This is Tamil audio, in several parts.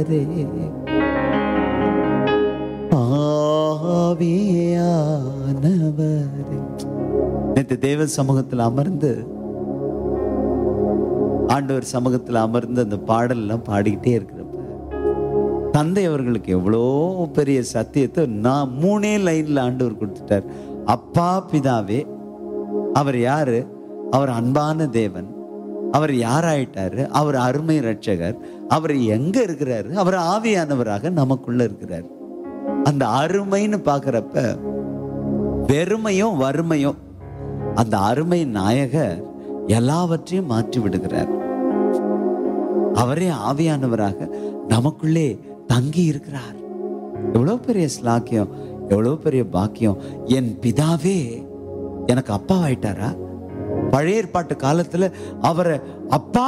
ஆவியானவரே நேற்று தேவ சமூகத்தில் அமர்ந்து ஆண்டவர் சமூகத்தில் அமர்ந்து அந்த பாடல்லாம் பாடிக்கிட்டே இருக்கிறப்ப தந்தை அவர்களுக்கு எவ்வளோ பெரிய சத்தியத்தை நான் மூணே லைன்ல ஆண்டவர் கொடுத்துட்டார் அப்பா பிதாவே அவர் யாரு அவர் அன்பான தேவன் அவர் யாராயிட்டாரு அவர் அருமை ரட்சகர் அவர் எங்க இருக்கிறாரு அவர் ஆவியானவராக நமக்குள்ள இருக்கிறார் அந்த அருமைன்னு பார்க்கறப்ப வெறுமையும் வறுமையும் அந்த அருமை நாயகர் எல்லாவற்றையும் மாற்றி விடுகிறார் அவரே ஆவியானவராக நமக்குள்ளே தங்கி இருக்கிறார் எவ்வளவு பெரிய ஸ்லாக்கியம் எவ்வளவு பெரிய பாக்கியம் என் பிதாவே எனக்கு அப்பா ஆயிட்டாரா பழைய ஏற்பாட்டு காலத்துல அவரை அப்பா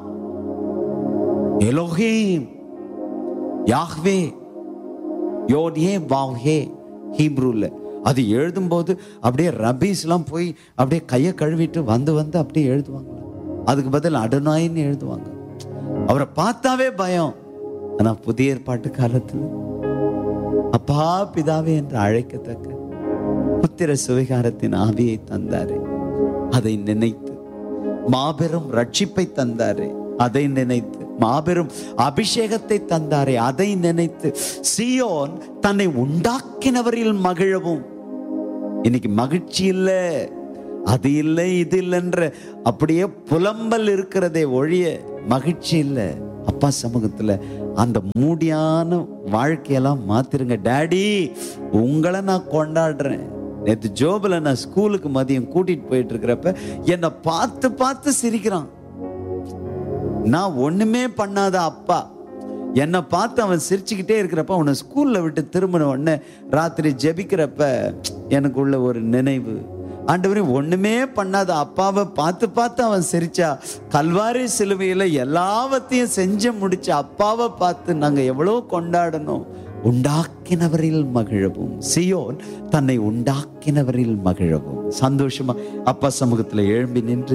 எலோஹீம் யாஹ்வே யோடியே வாவ்ஹே ஹீப்ரூல அது எழுதும்போது அப்படியே ரபீஸ்லாம் போய் அப்படியே கையை கழுவிட்டு வந்து வந்து அப்படியே எழுதுவாங்க அதுக்கு பதில் அடனாயின்னு எழுதுவாங்க அவரை பார்த்தாவே பயம் ஆனா புதிய ஏற்பாட்டு காலத்துல அப்பா பிதாவே என்று அழைக்கத்தக்க புத்திர சுவிகாரத்தின் ஆவியை தந்தாரே அதை நினைத்து மாபெரும் ரட்சிப்பை தந்தாரே அதை நினைத்து மாபெரும் அபிஷேகத்தை தந்தாரே அதை நினைத்து சியோன் தன்னை உண்டாக்கினவரில் மகிழவும் இன்னைக்கு மகிழ்ச்சி இல்ல அது இல்லை இது இல்லைன்ற அப்படியே புலம்பல் இருக்கிறதே ஒழிய மகிழ்ச்சி இல்லை அப்பா சமூகத்துல அந்த மூடியான வாழ்க்கையெல்லாம் மாத்திருங்க டேடி உங்களை நான் கொண்டாடுறேன் நேற்று ஜோபில் நான் ஸ்கூலுக்கு மதியம் கூட்டிட்டு போயிட்டு இருக்கிறப்ப என்னை பார்த்து பார்த்து சிரிக்கிறான் நான் ஒண்ணுமே பண்ணாத அப்பா என்னை பார்த்து அவன் சிரிச்சுக்கிட்டே இருக்கிறப்ப அவனை ஸ்கூல்ல விட்டு திரும்பின உடனே ராத்திரி ஜெபிக்கிறப்ப எனக்குள்ள ஒரு நினைவு ஆண்டவரே ஒண்ணுமே பண்ணாத அப்பாவை பார்த்து பார்த்து அவன் சிரிச்சா கல்வாரி சிலுவையில எல்லாவற்றையும் செஞ்சு முடிச்ச அப்பாவை பார்த்து நாங்க எவ்வளவு கொண்டாடணும் உண்டாக்கினவரில் மகிழவும் சியோன் தன்னை உண்டாக்கினவரில் மகிழவும் சந்தோஷமா அப்பா சமூகத்துல எழும்பி நின்று